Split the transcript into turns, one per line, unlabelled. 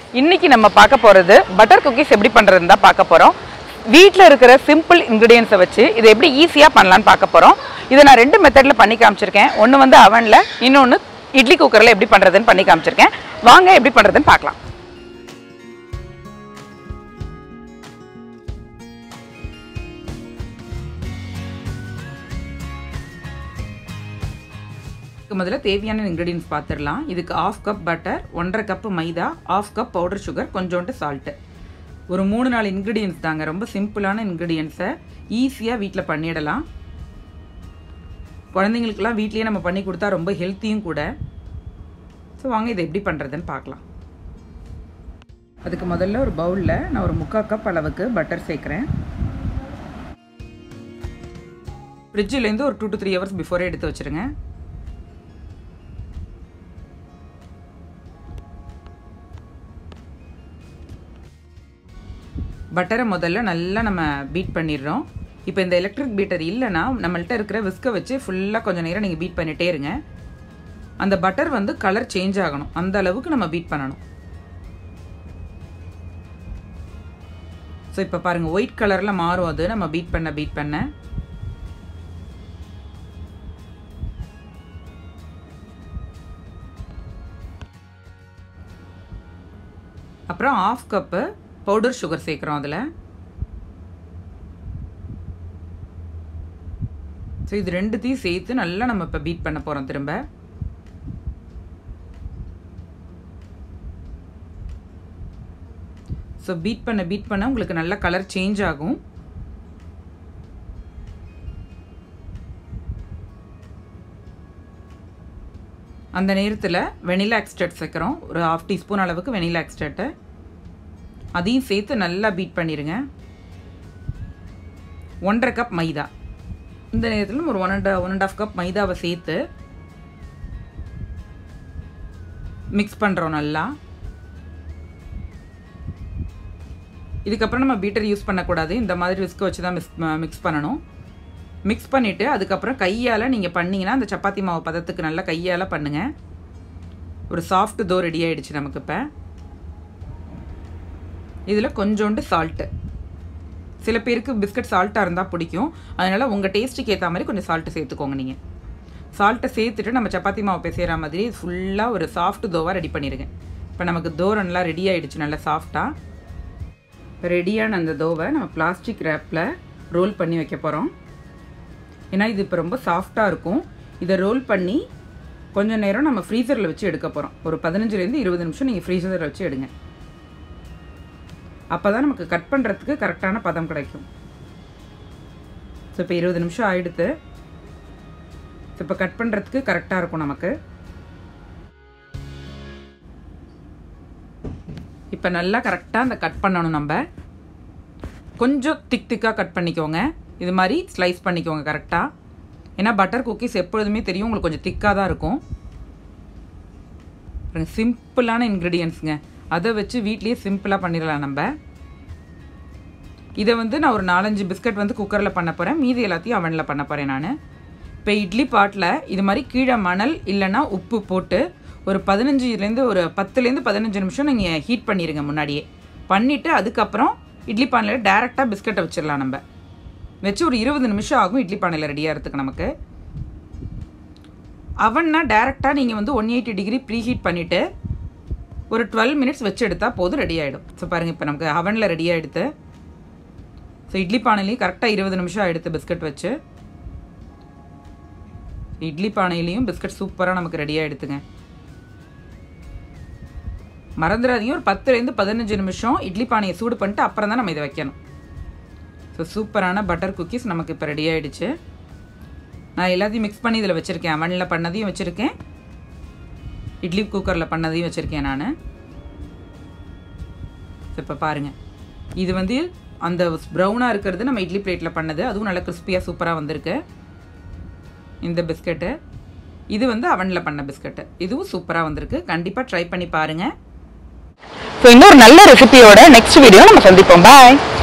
இன்னைக்கு நம்ம பார்க்க போகிறது பட்டர் குக்கீஸ் எப்படி பண்ணுறதுன்னு தான் பார்க்க போகிறோம் வீட்டில் இருக்கிற சிம்பிள் இன்க்ரீடியன்ஸை வச்சு இதை எப்படி ஈஸியாக பண்ணலான்னு பார்க்க போகிறோம் இதை நான் ரெண்டு மெத்தடில் பண்ணி காமிச்சிருக்கேன் ஒன்று வந்து அவனில் இன்னொன்று இட்லி குக்கரில் எப்படி பண்ணுறதுன்னு பண்ணி காமிச்சிருக்கேன் வாங்க எப்படி பண்ணுறதுன்னு பார்க்கலாம் இதுக்கு முதல்ல தேவையான இன்க்ரீடியன்ஸ் பார்த்துடலாம் இதுக்கு ஆஃப் கப் பட்டர் ஒன்றரை cup maida half cup powder sugar கொஞ்சோண்டு சால்ட்டு ஒரு மூணு நாலு இன்க்ரீடியன்ஸ் தாங்க ரொம்ப சிம்பிளான இன்க்ரீடியன்ஸை ஈஸியாக வீட்டில் பண்ணிடலாம் குழந்தைங்களுக்கெல்லாம் வீட்லேயே நம்ம பண்ணி கொடுத்தா ரொம்ப ஹெல்த்தியும் கூட ஸோ வாங்க இதை எப்படி பண்ணுறதுன்னு பார்க்கலாம் அதுக்கு முதல்ல ஒரு பவுலில் நான் ஒரு முக்கால் கப் அளவுக்கு பட்டர் சேர்க்குறேன் ஃப்ரிட்ஜிலேருந்து ஒரு டூ டு த்ரீ ஹவர்ஸ் பிஃபோரே எடுத்து வச்சுருங்க பட்டரை முதல்ல நல்லா நம்ம பீட் பண்ணிடுறோம் இப்போ இந்த எலக்ட்ரிக் பீட்டர் இல்லைன்னா நம்மள்ட்ட இருக்கிற விஸ்கை வச்சு ஃபுல்லாக கொஞ்சம் நேரம் நீங்கள் பீட் பண்ணிகிட்டே இருங்க அந்த பட்டர் வந்து கலர் சேஞ்ச் ஆகணும் அந்த அளவுக்கு நம்ம பீட் பண்ணணும் ஸோ இப்போ பாருங்கள் ஒயிட் கலரில் மாறும் அது நம்ம பீட் பண்ண பீட் பண்ண அப்புறம் ஆஃப் கப்பு பவுடர் சுகர் சேர்க்குறோம் அதில் ஸோ இது ரெண்டுத்தையும் சேர்த்து நல்லா நம்ம இப்போ பீட் பண்ண போகிறோம் திரும்ப ஸோ பீட் பண்ண பீட் பண்ண உங்களுக்கு நல்ல கலர் சேஞ்ச் ஆகும் அந்த நேரத்தில் வெனிலா எக்ஸ்ட்ரேட் சேர்க்குறோம் ஒரு ஹாஃப் டீஸ்பூன் அளவுக்கு வெனிலா எக்ஸ்ட்ரேட்டு அதையும் சேர்த்து நல்லா பீட் பண்ணிடுங்க ஒன்றரை கப் மைதா இந்த நேரத்தில் ஒரு one and one and half cup மைதாவை சேர்த்து மிக்ஸ் பண்ணுறோம் நல்லா இதுக்கப்புறம் நம்ம பீட்டர் யூஸ் பண்ணக்கூடாது இந்த மாதிரி விஸ்க் வச்சு தான் மிக்ஸ் மிக்ஸ் பண்ணணும் மிக்ஸ் பண்ணிவிட்டு அதுக்கப்புறம் கையால் நீங்கள் பண்ணிங்கன்னா அந்த சப்பாத்தி மாவு பதத்துக்கு நல்லா கையால் பண்ணுங்கள் ஒரு சாஃப்ட் தோ ரெடி ஆகிடுச்சு நமக்கு இப்போ இதில் கொஞ்சோண்டு சால்ட்டு சில பேருக்கு பிஸ்கட் சால்ட்டாக இருந்தால் பிடிக்கும் அதனால் உங்கள் டேஸ்ட்டுக்கு ஏற்ற மாதிரி கொஞ்சம் சால்ட்டு சேர்த்துக்கோங்க நீங்கள் சால்ட்டை சேர்த்துட்டு நம்ம சப்பாத்தி மாவு பிசைகிற மாதிரி ஃபுல்லாக ஒரு சாஃப்ட் தோவாக ரெடி பண்ணிடுங்க இப்போ நமக்கு தோ நல்லா ரெடி ஆகிடுச்சு நல்லா சாஃப்டாக ரெடியான அந்த தோவை நம்ம பிளாஸ்டிக் ரேப்பில் ரோல் பண்ணி வைக்க போகிறோம் ஏன்னா இது இப்போ ரொம்ப சாஃப்டாக இருக்கும் இதை ரோல் பண்ணி கொஞ்சம் நேரம் நம்ம ஃப்ரீசரில் வச்சு எடுக்க போகிறோம் ஒரு பதினஞ்சுலேருந்து இருபது நிமிஷம் நீங்கள் ஃப்ரீசரில் வச்சு எடுங்க அப்போ தான் நமக்கு கட் பண்ணுறதுக்கு கரெக்டான பதம் கிடைக்கும் ஸோ இப்போ இருபது நிமிஷம் ஆகிடுத்து ஸோ இப்போ கட் பண்ணுறதுக்கு கரெக்டாக இருக்கும் நமக்கு இப்போ நல்லா கரெக்டாக அந்த கட் பண்ணணும் நம்ம கொஞ்சம் திக் திக்காக கட் பண்ணிக்கோங்க இது மாதிரி ஸ்லைஸ் பண்ணிக்கோங்க கரெக்டாக ஏன்னா பட்டர் குக்கீஸ் எப்பொழுதுமே தெரியும் உங்களுக்கு கொஞ்சம் திக்காக தான் இருக்கும் சிம்பிளான இன்க்ரீடியன்ஸுங்க அதை வச்சு வீட்லேயே சிம்பிளாக பண்ணிடலாம் நம்ம இதை வந்து நான் ஒரு நாலஞ்சு பிஸ்கட் வந்து குக்கரில் பண்ண போகிறேன் மீதி எல்லாத்தையும் அவனில் பண்ண போகிறேன் நான் இப்போ இட்லி பாட்டில் இது மாதிரி கீழே மணல் இல்லைன்னா உப்பு போட்டு ஒரு பதினஞ்சுலேருந்து ஒரு பத்துலேருந்து பதினஞ்சு நிமிஷம் நீங்கள் ஹீட் பண்ணிடுங்க முன்னாடியே பண்ணிவிட்டு அதுக்கப்புறம் இட்லி பானையில் டேரெக்டாக பிஸ்கட்டை வச்சிடலாம் நம்ம வச்சு ஒரு இருபது நிமிஷம் ஆகும் இட்லி பானையில் ரெடி ஆகிறதுக்கு நமக்கு அவன்னா டேரெக்டாக நீங்கள் வந்து one eighty degree preheat பண்ணிவிட்டு ஒரு டுவெல் மினிட்ஸ் வச்சு எடுத்தால் போதும் ரெடி ஆகிடும் ஸோ பாருங்கள் இப்போ நமக்கு அவனில் ரெடி ஆகிடுது ஸோ இட்லி பானையிலையும் கரெக்டாக இருபது நிமிஷம் ஆகிடுது பிஸ்கட் வச்சு இட்லி பானையிலையும் பிஸ்கட் சூப்பராக நமக்கு ரெடி ஆகிடுதுங்க மறந்துடாதீங்க ஒரு பத்துலேருந்து பதினஞ்சு நிமிஷம் இட்லி பானையை சூடு பண்ணிட்டு அப்புறம் தான் நம்ம இதை வைக்கணும் ஸோ சூப்பரான பட்டர் குக்கீஸ் நமக்கு இப்போ ரெடி ஆகிடுச்சு நான் எல்லாத்தையும் மிக்ஸ் பண்ணி இதில் வச்சுருக்கேன் அவனில் பண்ணதையும் வச்சுருக்கேன் இட்லி குக்கரில் பண்ணதையும் வச்சுருக்கேன் நான் இப்போ பாருங்கள் இது வந்து அந்த ப்ரௌனாக இருக்கிறது நம்ம இட்லி பிளேட்டில் பண்ணது அதுவும் நல்லா கிறிஸ்பியாக சூப்பராக வந்திருக்கு இந்த பிஸ்கட்டு இது வந்து அவனில் பண்ண பிஸ்கட்டு இதுவும் சூப்பராக வந்திருக்கு கண்டிப்பாக ட்ரை பண்ணி பாருங்கள் ஸோ இன்னொரு நல்ல ரெசிபியோட நெக்ஸ்ட் வீடியோ நம்ம சந்திப்போம் பாய்